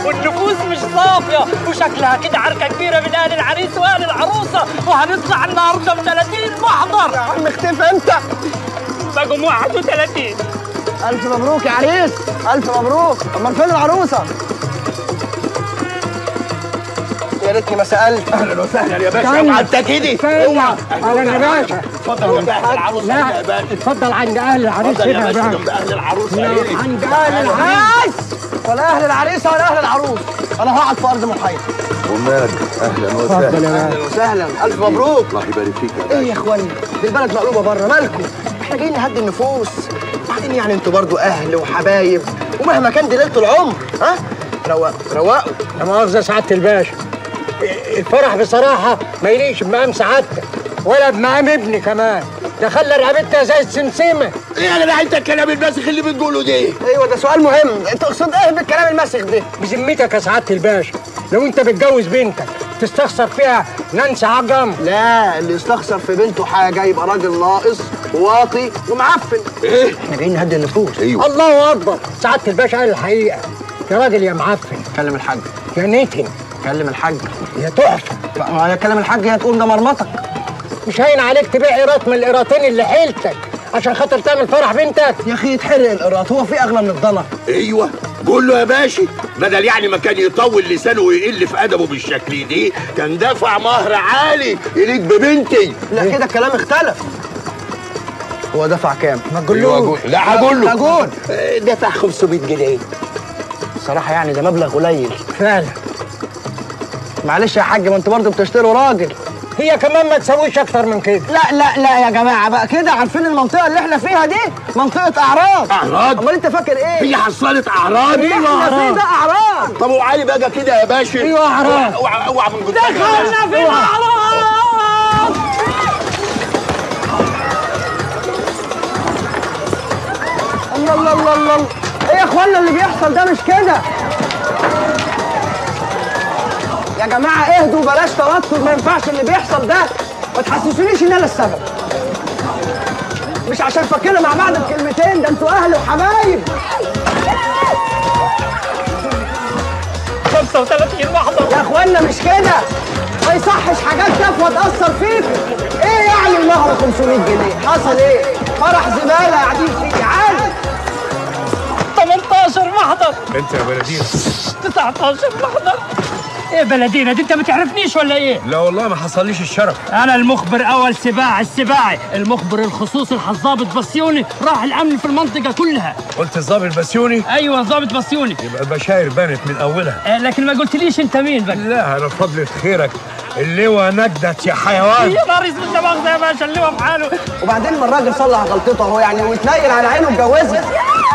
والنفوس مش صافيه وشكلها كده عركه كبيره من اهل العريس واهل العروسه وهنطلع النهارده ب 30 محضر يا عم اختفي انت بقوا 31 الف مبروك يا عريس الف مبروك امال فين العروسه يا ريتني ما سالت اهلا وسهلا يا باشا كان- اوعى انت كده اوعى اهلا يا باشا اتفضل جنب اهل العروس لا يا باشا اتفضل عند اهل العريس اتفضل يا هنا يا باشا باشا جنب اهل العروس لا، عيني. عند اهل العريس بس ولا اهل العريسه ولا اهل العروس انا هقعد في ارض محايده ومال اهلا اتفضل وسهلا يا باشا اهلا وسهلا الف مبروك الله يبارك فيك يا ايه باشا يا اخوانا دي البلد مقلوبه بره مالكم احنا جايين نهدي النفوس بعدين يعني انتوا برضو اهل وحبايب ومهما كان دي ليله العمر ها روقوا روقوا لا مؤاخذة سعادة الباشا الفرح بصراحة ما يليقش بمقام سعادتك ولا بمقام ابني كمان ده خلى رقبتها زي السمسمة ايه يا جدع انت الكلام الماسخ اللي بتقوله ده ايوه ده سؤال مهم انت تقصد ايه بالكلام المسخ ده بذمتك يا سعادة الباشا لو انت بتجوز بنتك تستخسر فيها نانسي عجم لا اللي يستخسر في بنته حاجه يبقى راجل ناقص واطي ومعفن ايه احنا جايين نهدي النفوس ايوه الله اكبر سعادة الباشا قال الحقيقة يا راجل يا معفن كلم الحاج يا نتن كلم الحاج يا تحفة ما هي كلم الحاج هي تقول ده مرمطك مش هين عليك تبيع قيراط من القيراطين اللي حيلتك عشان خاطر تعمل فرح بنتك يا اخي يتحرق القراط هو في اغلى من الضنا ايوه قول له يا باشا بدل يعني ما كان يطول لسانه ويقل في ادبه بالشكل دي كان دفع مهر عالي يليق ببنتي لا كده الكلام اختلف هو دفع كام؟ ما تقولوش لا هقول له هقول. آه، دفع 500 جنيه الصراحه يعني ده مبلغ قليل فعلا معلش يا حاج ما انتوا برضه بتشتروا راجل هي كمان ما تسويش اكتر من كده لا لا لا يا جماعه بقى كده عارفين المنطقه اللي احنا فيها دي منطقه اعراض أعراض؟ امال انت فاكر ايه هي حصلت اعراض اللي احنا فيه ده اعراض طب وعلي بقى كده يا باشا أيوة أعراض. اوعى اوعى من قدام دخلنا في الاعراض الله الله الله الله ايه يا اخوانا اللي بيحصل ده مش كده يا جماعه اهدوا بلاش توتر ما ينفعش اللي بيحصل ده ما تحسسونيش ان انا السبب مش عشان فكنا مع بعض بكلمتين ده انتوا اهل وحبايب 35 محضر يا اخوانا مش كده ما يصحش حاجات تافهه تاثر فيكم ايه يعني المهر 500 جنيه حصل ايه فرح زباله قاعدين فيه عادي 18 محضر انت يا بلدين 19 محضر ايه بلدينا دي انت ما تعرفنيش ولا ايه؟ لا والله ما حصليش الشرف انا المخبر اول سباع السباعي المخبر الخصوصي الحظابط بسيوني راح الامن في المنطقه كلها قلت الظابط بسيوني ايوه ضابط بسيوني يبقى البشاير بانت من اولها آه لكن ما قلتليش انت مين بقى لا انا فضلة خيرك اللواء نجدت يا حيوان يا نهار اسود لا مؤاخذه يا باشا اللي هو في حاله وبعدين ما الراجل صلح غلطته اهو يعني ويتنيل على عينه واتجوزها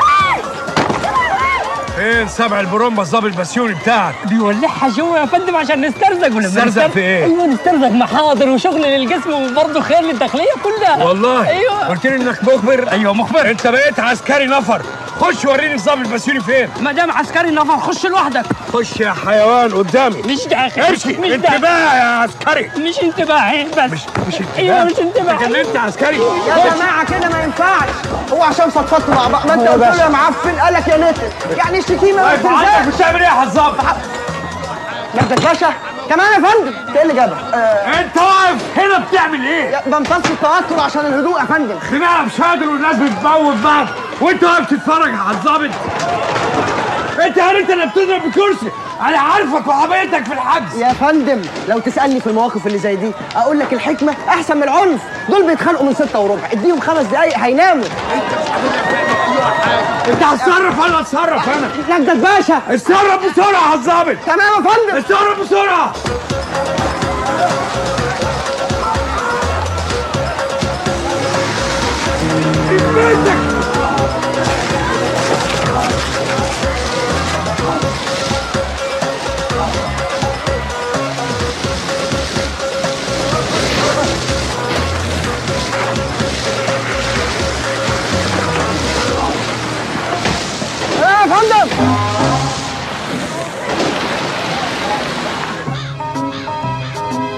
فين سبع البرومبا الظابط بسيوني بتاعك بيولعها جوا يا فندم عشان نسترزق ولا نسترزق في إيه؟ ايوه نسترزق محاضر وشغل للقسم وبرضه خير للداخليه كلها والله ايوه قلت لي انك مخبر ايوه مخبر انت بقيت عسكري نفر خش وريني الظابط بسيوني فين ما دام عسكري نفر خش لوحدك خش يا حيوان قدامي مش داخل امشي مش انتباه داخل يا عسكري مش انتباهي بس مش مش انتباه ايوه مش انتباه انت كلمت عسكري يا جماعه كده ما ينفعش هو عشان فضفضتوا مع بعض ما انت قلت له يا معفن قال لك يا نتن يعني الشتيمه ما واقف عندك تنزلش بتعمل ايه يا حظاب مجدك باشا كمان يا فندم انت ايه اللي جابك؟ آه انت واقف هنا بتعمل ايه يا- بمتص التوتر عشان الهدوء يا فندم خناقه بشادر والناس بتموت بعض وانت واقف تتفرج على الظابط انت هل انت اللي بتضرب بكرسي انا عارفك وحبيتك في الحجز يا فندم لو تسالني في المواقف اللي زي دي اقول لك الحكمه احسن من العنف دول بيتخانقوا من ستة وربع اديهم خمس دقايق هيناموا انت هتصرف ولا اتصرف انا مجدك باشا اتصرف بسرعه يا الظابط تمام يا فندم اتصرف بسرعه بيتك يا فندم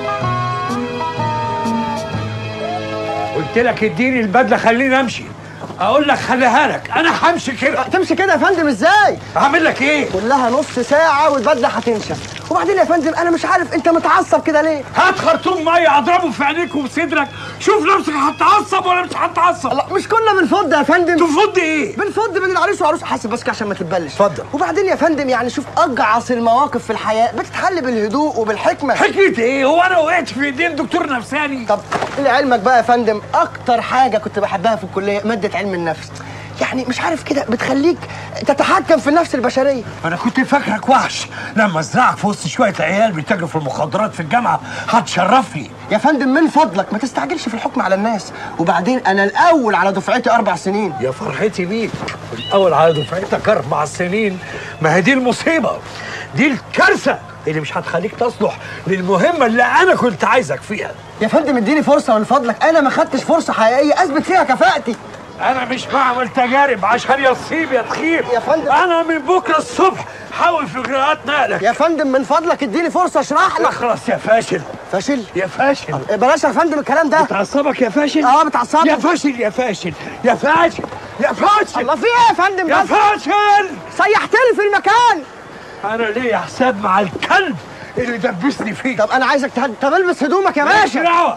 قلت لك اديني البدله خليني امشي اقول لك خليها لك انا همشي كده تمشي كده يا فندم ازاي هعمل لك ايه كلها نص ساعة والبدلة هتنشف وبعدين يا فندم أنا مش عارف أنت متعصب كده ليه؟ هات خرطوم ميه اضربه في عينيك وفي صدرك شوف نفسك هتعصب ولا مش هتعصب لا مش كنا بنفض يا فندم تفض ايه بنفض بين العريس وعروس حاسب بس كده عشان ما تتبلش اتفضل. وبعدين يا فندم يعني شوف أجعص المواقف في الحياة بتتحل بالهدوء وبالحكمة حكمة ايه هو انا وقعت في ايدين دكتور نفساني طب لعلمك بقى يا فندم أكتر حاجة كنت بحبها في الكلية مادة علم النفس يعني مش عارف كده بتخليك تتحكم في النفس البشرية انا كنت فاكرك وحش لما ازرعك في وسط شويه عيال بيتاجروا في المخدرات في الجامعه هتشرفني يا فندم من فضلك ما تستعجلش في الحكم على الناس وبعدين أنا الأول على دفعتي أربع سنين يا فرحتي بيك الاول على دفعتك اربع سنين ما هي دي المصيبه دي الكارثه اللي مش هتخليك تصلح للمهمه اللي انا كنت عايزك فيها يا فندم اديني فرصة من فضلك أنا ما خدتش فرصة حقيقية أثبت فيها كفاءتي انا مش بعمل تجارب عشان يصيب يا تخيب يا فندم. انا من بكره الصبح حاول في اجراءات نقلك يا فندم من فضلك اديني فرصة اشرح لك اخلص يا فاشل فاشل يا فاشل بلاش يا فندم الكلام ده بتعصبك يا فاشل اه بتعصبني. يا فاشل يا فاشل يا فاشل يا فاشل الله في ايه يا فندم يا بس فاشل سيحتني في المكان انا ليا حساب مع الكلب اللي دبسني فيه طب انا عايزك تهد... طب البس هدومك يا ماليش باشا دعوه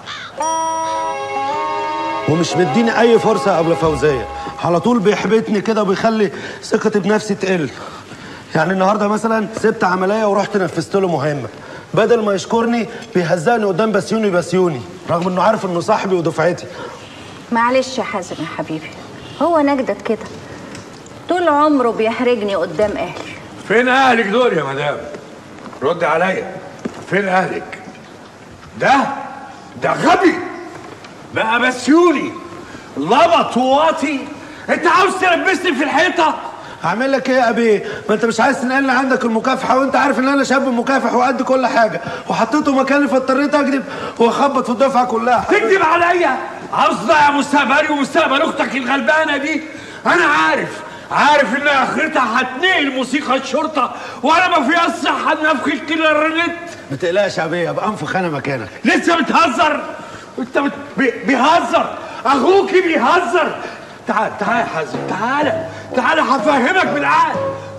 ومش مديني اي فرصه يا ابله فوزيه على طول بيحبطني كده وبيخلي ثقتي بنفسي تقل يعني النهارده مثلا سبت عمليه ورحت نفذت له مهمه بدل ما يشكرني بيهزقني قدام بسيوني بسيوني رغم انه عارف انه صاحبي ودفعتي معلش يا حازم يا حبيبي هو نجدت كده طول عمره بيحرجني قدام اهلي فين اهلك دول يا مدام رد عليا فين اهلك ده ده غبي بقى بسيوني لبط وواطي انت عاوز تلبسني في الحيطه هعمل لك ايه يا ابي ما انت مش عايز تنقلني عندك المكافحه وانت عارف ان انا شاب مكافح وقد كل حاجه وحطيته مكاني فاضطريت اكذب واخبط في الدفعه كلها تكذب عليا عاوز تضيع مستقبلي ومستقبل اختك الغلبانه دي انا عارف عارف ان اخرتها هتنقل موسيقى الشرطه وانا ما في الصحه انفخ الكلارنت ما تقلقش يا ابي ابقى انفخ انا مكانك لسه بتهزر انت بت... بي... بيهزر اخوكي بيهزر تعال تعال يا حازم تعال تعال هفهمك بالعقل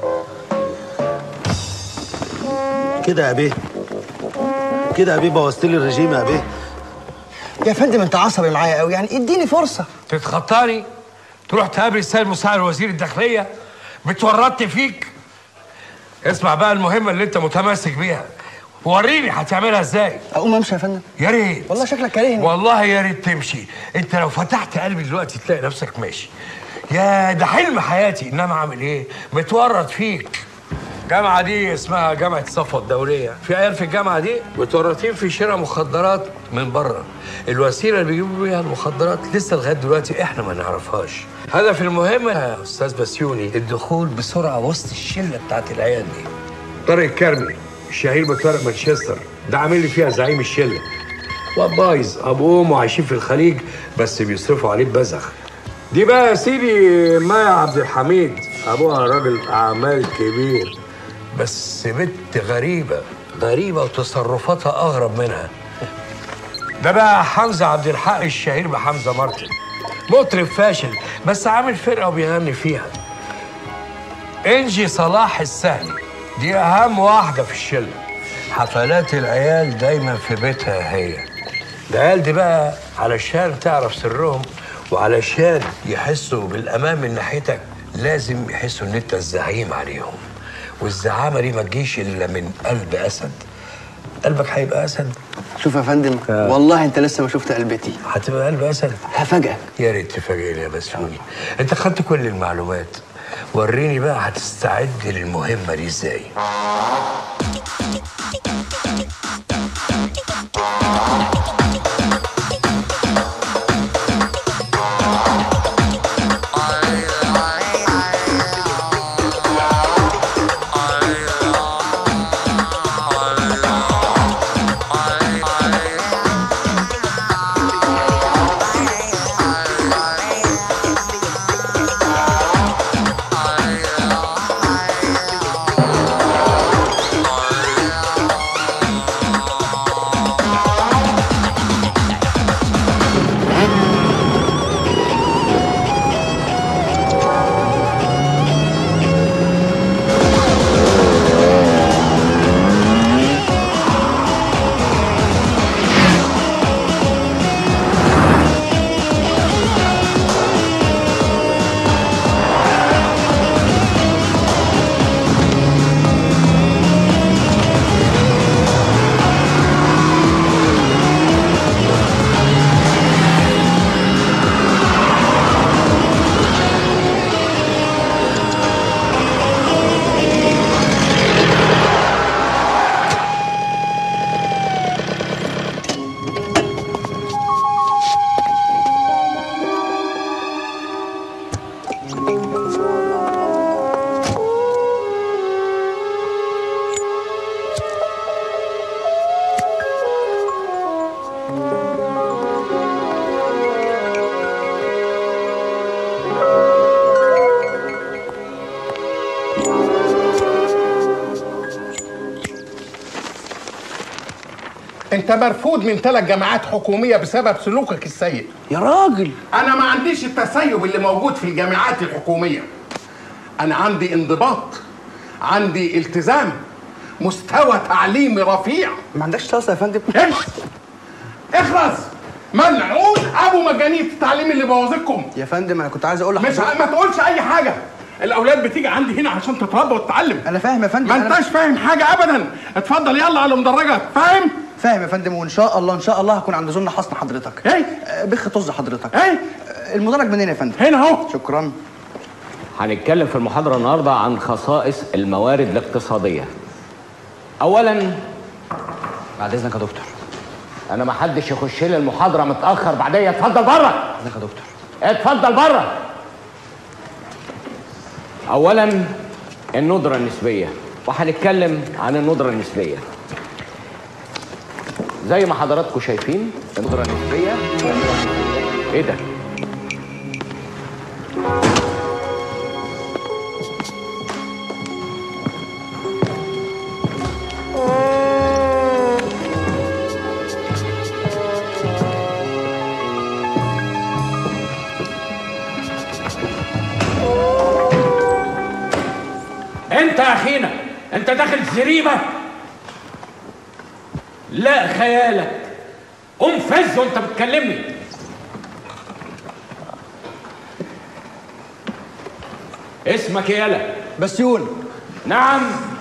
كده يا ابي كده يا ابي بوظت لي الرجيم يا ابي يا فندم انت عصبي معايا قوي يعني اديني فرصه تتخطاني تروح تقابل السيد مساعد وزير الداخليه بتورطني فيك اسمع بقى المهمه اللي انت متمسك بيها وريني هتعملها ازاي اقوم امشي يا فندم يا ريت والله شكلك كارهني والله يا ريت تمشي انت لو فتحت قلبي دلوقتي تلاقي نفسك ماشي يا ده حلم حياتي انما اعمل ايه متورط فيك الجامعة دي اسمها جامعة صفوة الدولية في عيال في الجامعة دي متورطين في شراء مخدرات من بره الوسيلة اللي بيجيبوا بيها المخدرات لسه لغاية دلوقتي احنا ما نعرفهاش هدف المهمة يا أستاذ بسيوني الدخول بسرعة وسط الشلة بتاعت العيال دي طارق الكرمي الشهير بطارق مانشستر ده عامل لي فيها زعيم الشلة واد بايظ ابوه وامه عايشين في الخليج بس بيصرفوا عليه ببذخ دي بقى يا سيدي مايا عبد الحميد ابوها راجل اعمال كبير بس بنت غريبه غريبه وتصرفاتها اغرب منها ده بقى حمزه عبد الحق الشهير بحمزه مارتن مطرب فاشل بس عامل فرقه وبيغني فيها انجي صلاح السهلي دي اهم واحده في الشله حفلات العيال دايما في بيتها هي العيال دي بقى علشان تعرف سرهم وعلشان يحسوا بالامان من ناحيتك لازم يحسوا ان انت الزعيم عليهم والزعامه دي ما تجيش الا من قلب اسد قلبك هيبقى اسد شوف يا فندم آه. والله انت لسه ما شفت قلبتي هتبقى قلب اسد هفاجئك يا ريت تفاجئني يا بسوني انت خدت كل المعلومات وريني بقى هتستعد للمهمه دي ازاي انت مرفوض من ثلاث جامعات حكوميه بسبب سلوكك السيء يا راجل انا ما عنديش التسيب اللي موجود في الجامعات الحكوميه انا عندي انضباط عندي التزام مستوى تعليمي رفيع ما عندكش طاسه يا فندم امشي اخلص ملعون ابو مجانيه التعليم اللي بوظكم يا فندم انا كنت عايز اقول مش لحضرتك ما تقولش اي حاجه الاولاد بتيجي عندي هنا عشان تتربى وتتعلم انا فاهم يا فندم ما أنا انتش فاهم حاجه ابدا اتفضل يلا على مدرجك فاهم فاهم يا فندم وان شاء الله ان شاء الله هكون عند زون حصن حضرتك ايه آه، بخ طز حضرتك ايه آه، المدرج منين يا فندم هنا اهو شكرا هنتكلم في المحاضرة النهاردة عن خصائص الموارد الاقتصادية. أولاً بعد اذنك يا دكتور أنا ما حدش يخش لي المحاضرة متأخر بعديا اتفضل بره. اذنك يا دكتور اتفضل بره. أولاً الندرة النسبية وهنتكلم عن الندرة النسبية. زي ما حضراتكم شايفين الندرة النسبية إيه ده؟ انت يا اخينا انت داخل زريبه لا خيالك قوم فز وانت بتكلمني اسمك ايه يالا بسيون نعم